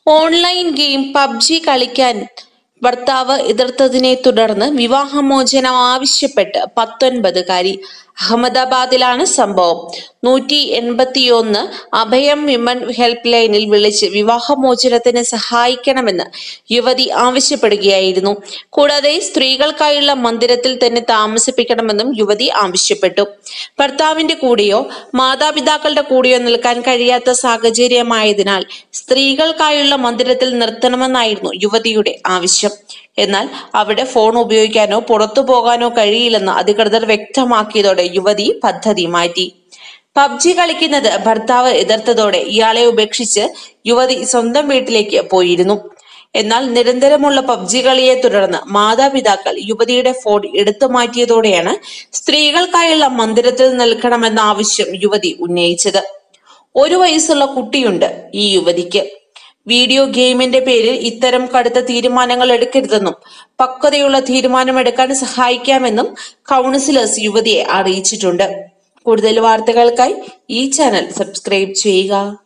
online game PUBG കളിക്കാൻ ഭർത്താവ് എതിർത്തതിനെ തുടർന്ന് വിവാഹമോചനം ആവശ്യപ്പെട്ട് പത്തൊൻപതുകാരി അഹമ്മദാബാദിലാണ് സംഭവം നൂറ്റി എൺപത്തിയൊന്ന് അഭയം വിമൻ ഹെൽപ്പ് ലൈനിൽ വിളിച്ച് വിവാഹമോചനത്തിന് സഹായിക്കണമെന്ന് യുവതി ആവശ്യപ്പെടുകയായിരുന്നു കൂടാതെ സ്ത്രീകൾക്കായുള്ള മന്ദിരത്തിൽ തന്നെ താമസിപ്പിക്കണമെന്നും യുവതി ആവശ്യപ്പെട്ടു ഭർത്താവിന്റെ കൂടെയോ മാതാപിതാക്കളുടെ കൂടെയോ നിൽക്കാൻ കഴിയാത്ത സാഹചര്യമായതിനാൽ സ്ത്രീകൾക്കായുള്ള മന്ദിരത്തിൽ നിർത്തണമെന്നായിരുന്നു യുവതിയുടെ ആവശ്യം എന്നാൽ അവിടെ ഫോൺ ഉപയോഗിക്കാനോ പുറത്തു പോകാനോ കഴിയില്ലെന്ന് അധികൃതർ വ്യക്തമാക്കിയതോടെ യുവതി പദ്ധതി മാറ്റി പബ്ജി കളിക്കുന്നത് ഭർത്താവ് എതിർത്തതോടെ ഇയാളെ ഉപേക്ഷിച്ച് യുവതി സ്വന്തം വീട്ടിലേക്ക് പോയിരുന്നു എന്നാൽ നിരന്തരമുള്ള പബ്ജി കളിയെ തുടർന്ന് മാതാപിതാക്കൾ യുവതിയുടെ ഫോൺ എടുത്തു മാറ്റിയതോടെയാണ് സ്ത്രീകൾക്കായുള്ള മന്ദിരത്തിൽ നിൽക്കണമെന്ന ആവശ്യം യുവതി ഉന്നയിച്ചത് ഒരു വയസ്സുള്ള കുട്ടിയുണ്ട് ഈ യുവതിക്ക് വീഡിയോ ഗെയിമിന്റെ പേരിൽ ഇത്തരം കടുത്ത തീരുമാനങ്ങൾ എടുക്കരുതെന്നും പക്വതയുള്ള തീരുമാനമെടുക്കാൻ സഹായിക്കാമെന്നും കൗൺസിലേഴ്സ് യുവതിയെ അറിയിച്ചിട്ടുണ്ട് കൂടുതൽ വാർത്തകൾക്കായി ഈ ചാനൽ സബ്സ്ക്രൈബ് ചെയ്യുക